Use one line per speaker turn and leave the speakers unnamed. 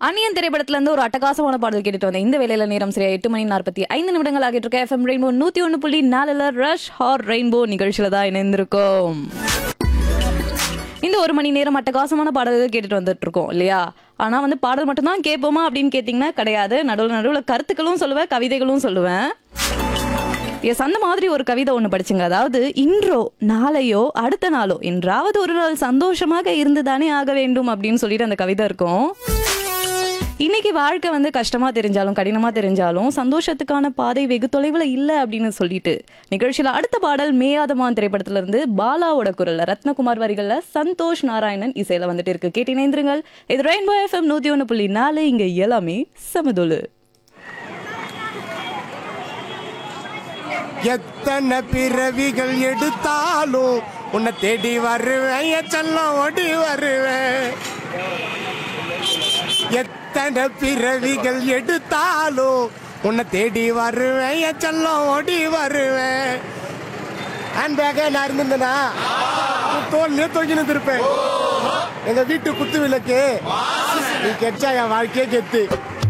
அந்நியன் திரைப்படத்துல இருந்து ஒரு அட்டகாசமான பாடல் கேட்டுட்டு வந்தேன் இந்த வேலையில நேரம் சரியா எட்டு மணி நாற்பத்தி ஐந்து நிமிடங்கள் ஆகிட்டு இருக்க எஃப்எம் ரெயின்போ நூத்தி ஒன்று புள்ளி நாலுல ரஷ் ஹார் ரெயின்போ நிகழ்ச்சியில தான் இணைந்திருக்கோம் இந்த ஒரு மணி நேரம் அட்டகாசமான பாடல்கள் கேட்டுட்டு வந்துட்டு இருக்கோம் இல்லையா ஆனா வந்து பாடல் மட்டும்தான் கேட்போமா அப்படின்னு கேட்டிங்கன்னா கிடையாது நடுவில் நடுவில் கருத்துக்களும் சொல்லுவேன் கவிதைகளும் சொல்லுவேன் எஸ் அந்த மாதிரி ஒரு கவிதை ஒன்று படிச்சுங்க அதாவது இன்றோ நாளையோ அடுத்த நாளோ என்றாவது ஒரு நாள் சந்தோஷமாக இருந்துதானே ஆக வேண்டும் அப்படின்னு சொல்லிட்டு அந்த கவிதை இருக்கும் இன்னைக்கு வாழ்க்கை வந்து கஷ்டமா தெரிஞ்சாலும் கடினமா தெரிஞ்சாலும் சந்தோஷத்துக்கான பாதை வெகு தொலைவில் இல்லை அப்படின்னு சொல்லிட்டு நிகழ்ச்சியில அடுத்த பாடல் மேயாதமான் திரைப்படத்துல இருந்து பாலாவோட குரல்ல ரத்னகுமார் வரிகள்ல சந்தோஷ் நாராயணன் இசையில வந்துட்டு இருக்கு கேட்டு இணைந்திருங்கள் இது ரெயின்போ எஃப்எம் நூத்தி ஒன்று புள்ளி நாலு இங்க எல்லாமே சமதுலு
எத்தனை பிறவிகள் எடுத்தாலும் உன்னை தேடி வருவேன் என் செல்லம் ஓடி வருவேன் எத்தனை பிறவிகள் எடுத்தாலும் உன்னை தேடி வருவேன் என் செல்லம் ஓடி வருவேன் ஹேண்ட் பேக்கே நான் இருந்திருந்தேனா தோல்லையே தொங்கி நின்றுருப்பேன் எங்க வீட்டு குத்து விளக்கு நீ கெச்சா என் வாழ்க்கையே கெத்து